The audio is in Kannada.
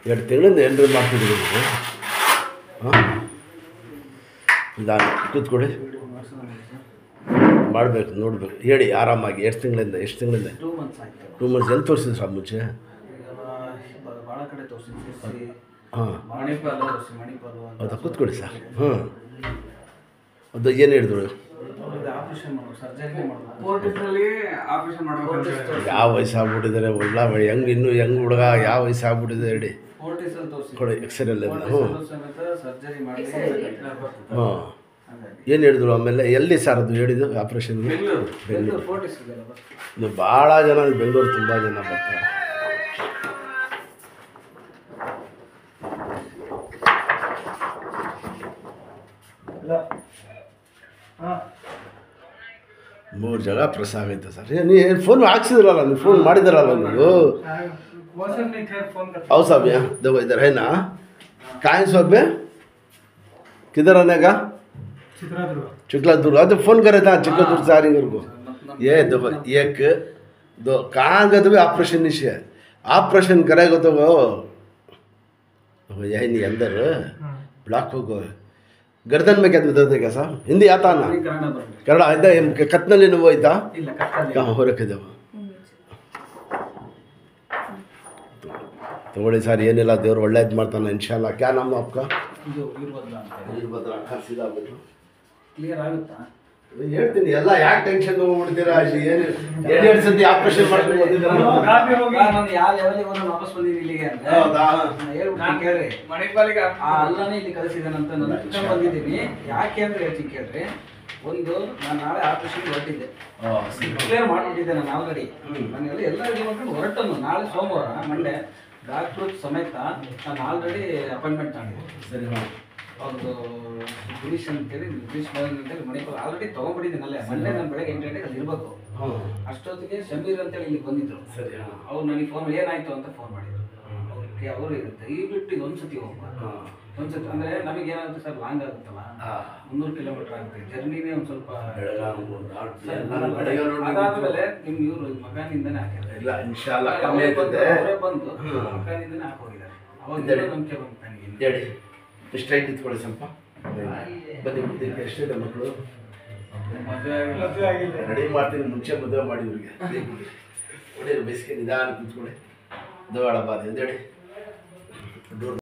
ಎರಡು ತಿಂಗಳಿಂದ ಏನ್ರಿ ಮಾಡ್ತಿದ್ದೀವಿ ನೀವು ಹಾಂ ನಿಧಾನ ಕೂತ್ಕೊಡಿ ಮಾಡಬೇಕು ನೋಡಬೇಕು ಹೇಳಿ ಆರಾಮಾಗಿ ಎಷ್ಟು ತಿಂಗಳಿಂದ ಎಷ್ಟು ತಿಂಗಳಿಂದ ಟೂ ಮಂತ್ಸ್ ಆಯ್ತು ಟೂ ಮಂತ್ಸ್ ಎಲ್ಲಿ ತೋರಿಸಿದ್ರು ಸರ್ ಮುಂಚೆ ಈಗ ಭಾಳ ಕಡೆ ತೋರಿಸಿ ಹಾಂ ಮಣಿಪಾಲ ತೋರಿಸಿ ಮಣಿಪಾಲ ಹೌದಾ ಕೂತ್ಕೊಳ್ಳಿ ಸರ್ ಹಾಂ ಅದು ಏನು ಹೇಳಿದ್ರು ಆಪರೇಷನ್ ಮಾಡೋದು ಸರ್ಜರಿನೇ ಮಾಡೋದು ಕೋರ್ಟಿಸಲ್ಲಿ ಆಪರೇಷನ್ ಮಾಡ್ಬೇಕು ಅಂತ ಹೇಳಿ. ಯಾವ ವಯಸ್ಸಾಗ್ಬಿಟ್ಟಿದ್ದಾರೆ ಒಳ್ಳೆ ಹೆಂಗೆ ಇನ್ನೂ ಹೆಂಗೆ ಹುಡುಗ ಯಾವ ವಯಸ್ಸಾಗ್ಬಿಟ್ಟಿದೆ ಹೇಳಿ ಫೋರ್ಟಿಸಲ್ಲಿ ತೋರಿಸಿ ಕೊಡಿ ಎಕ್ಸ್ರೇ ಎಲ್ಲ ಹ್ಞೂ ಸಮೇತ ಸರ್ಜರಿ ಮಾಡಿ ಹಾಂ ಹಾಗಾಗಿ ಏನು ಹೇಳಿದ್ರು ಆಮೇಲೆ ಎಲ್ಲಿ ಸರ್ ಅದು ಹೇಳಿದ್ದು ಆಪ್ರೇಷನ್ ಬೆಂಗಳೂರು ಬೆಂಗಳೂರು ಫೋರ್ಟಿಸ್ ಇದೆಯಲ್ಲ ಬಸ್ ಇದು ಭಾಳ ಜನ ಬೆಂಗಳೂರು ತುಂಬ ಜನ ಬರ್ತಾರೆ ಇಲ್ಲ ಹಾಂ ಮೂರು ಜಾಗ ಪ್ರೆಸ್ ಆಗೈತೆ ಸರ್ ನೀವು ಫೋನ್ ಹಾಕ್ಸಿದ್ರಲ್ಲ ನೀವು ಫೋನ್ ಮಾಡಿದಾರಲ್ಲ ನೀವು मौसम नहीं थे फोन कर आओ साहब यहाँ देखो इधर है ना कहाँ है साहब किधर आने का चित्रदुर्ग चिखलादुर्ग हाँ तो फोन करे था चिखलादुर्ग से आ रही मेरे को ये देखो एक दो कहाँ गए तो भी ऑपरेशन नहीं है ऑपरेशन करेगा तो वो वो यही नहीं अंदर ब्लॉक हो गए गर्दन में क्या दर्द है क्या साहब हिंदी आता ना ಕನ್ನಡ ಬರಲಿ ಕನ್ನಡ ಆಯ್ತಾ ಏನ್ ಕತ್ನಲ್ಲಿ ನೋವು ಆಯ್ತಾ ಇಲ್ಲ ಕಟ್ಟಲ್ಲಿ ಕहाँ हो रखे देವ ತಗೊಳ್ಳಿ ಸರ್ ಏನಿಲ್ಲ ದೇವ್ರು ಒಳ್ಳೇದು ಮಾಡ್ತಾನೆ ಇನ್ಶಾಲ್ಲ ಕ್ಯಾ ನಾಮ ಅಪ್ಕ ಇದು ವೀರಭದ್ರ ಅಂತ ಹೇಳಿ ಕ್ಲಿಯರ್ ಆಗುತ್ತಾ ಹೇಳ್ತೀನಿ ಎಲ್ಲ ಯಾಕೆ ಟೆನ್ಷನ್ ತಗೊಂಡ್ಬಿಡ್ತೀರಾ ಏನು ಎರಡು ಎರಡು ಸತಿ ಆಪರೇಷನ್ ಮಾಡ್ಕೊಂಡು ಬಂದಿದ್ದೀರಾ ನಾನು ಯಾವ ಲೆವೆಲಿಗೆ ಬಂದು ವಾಪಸ್ ಬಂದಿದ್ದೀನಿ ಇಲ್ಲಿಗೆ ಅಂತ ಹೌದಾ? ನಾನು ಹೇಳ್ಬಿಟ್ಟು ಕೇಳ್ರಿ ಮಣಿಪಾಲಿಗೆ ಆ ಅಲ್ಲನೇ ಇಲ್ಲಿ ಕಳಿಸಿದಾನಂತ ನಾನು ಇಟ್ಕೊಂಡು ಬಂದಿದ್ದೀನಿ ಯಾಕೆ ಅಂದ್ರೆ ಹೇಳ್ತೀನಿ ಕೇಳ್ರಿ ಒಂದು ನಾನು ನಾಳೆ ಆಪರೇಷನ್ ಹೊರಟಿದ್ದೆ ಕ್ಲಿಯರ್ ಮಾಡಿಬಿಟ್ಟಿದ್ದೆ ನಾನು ಆಲ್ರೆಡಿ ನನಗೆಲ್ಲ ಎಲ್ಲ ರೆಡಿ ಮಾಡ್ಕೊಂಡು ಹೊರಟನು ನಾಳೆ ಸೋಮವಾರ ಮಂಡೆ ಡಾಕ್ಟ್ರು ಸಮೇತ ನಾನು ಆಲ್ರೆಡಿ ಅಪಾಯಿಂಟ್ಮೆಂಟ್ ತಗೊಂಡಿದ್ದೆ ಸರಿ ಹಾಂ ಅವ್ರದ್ದು ಗಿರೀಶ್ ಅಂತೇಳಿ ಗಿರೀಶ್ ಮೋಹನ್ ಅಂತೇಳಿ ಮಣಿಪಾಲ ಆಲ್ರೆಡಿ ತೊಗೊಂಡ್ಬಿಟ್ಟಿದ್ದೀನಿ ಅಲ್ಲೇ ಮಂಡೆ ನಾನು ಬೆಳಗ್ಗೆ ಎಂಟು ಗಂಟೆಗೆ ಅಲ್ಲಿ ಇರಬೇಕು ಹಾಂ ಅಷ್ಟೊತ್ತಿಗೆ ಶಮೀರ್ ಅಂತೇಳಿ ಇಲ್ಲಿಗೆ ಬಂದಿದ್ರು ಸರಿ ಹಾಂ ಅವ್ರು ನನಗೆ ಫೋನ್ ಏನಾಯ್ತು ಅಂತ ಫೋನ್ ಮಾಡಿದ್ರು ಅವ್ರಿಗೆ ಅವರು ಇರುತ್ತೆ ಈ ಬಿಟ್ಟು ಇದು ಒಂದ್ಸತಿ ಹೋಗ್ಬಾರ್ದು ಹಾಂ ಒಂದ್ಸತಿ ಅಂದ್ರೆ ನಮಗೆ ಏನಾಗುತ್ತೆ ಸರ್ ಲಾಂಗ್ ಆಗುತ್ತಲ್ಲ ಮುನ್ನೂರು ಕಿಲೋಮೀಟರ್ ಆಗುತ್ತೆ ಜರ್ನಿನೇ ಒಂದು ಸ್ವಲ್ಪ ಅದಾದ್ಮೇಲೆ ನಿಮ್ ಇವರು ಮಕಾನಿಂದನೇ ಹಾಕಿದ್ದಾರೆ ಇಲ್ಲ ಇನ್ಶಾಲ್ಲ ಕಮ್ಮಿ ಅವರೇ ಬಂದು ಆಯ್ತದೆ ಅವರೇ ಬಂದು ಹ್ಮ್. ಮಕಾನಿಂದನೇ ಹಾಕೋಗಿದ್ದಾರೆ ಅವಾಗ ಇದ್ದಾರೆ. ನಂಬಿಕೆ ಬಂತು ನನಗೆ ಹೇಳಿ ಸ್ಟ್ರೈಟ್ ಇತ್ಕೊಳ್ಳಿ ಸ್ವಲ್ಪ ಬನ್ನಿ ಬನ್ನಿ ಎಷ್ಟಿದೆ ಮಕ್ಕಳು ಮದುವೆ ಆಗಿಲ್ಲ ರೆಡಿ ಮಾಡ್ತೀನಿ ಮುಂಚೆ ಮದುವೆ ಮಾಡಿ ಇವ್ರಿಗೆ ಹೊಡೀರಿ ಬೇಸಿಗೆ ನಿಧಾನ ಕೂತ್ಕೊಳ್ಳಿ ದವಾಡ ಬಾದೆ ಹೇಳಿ ಡೋರ್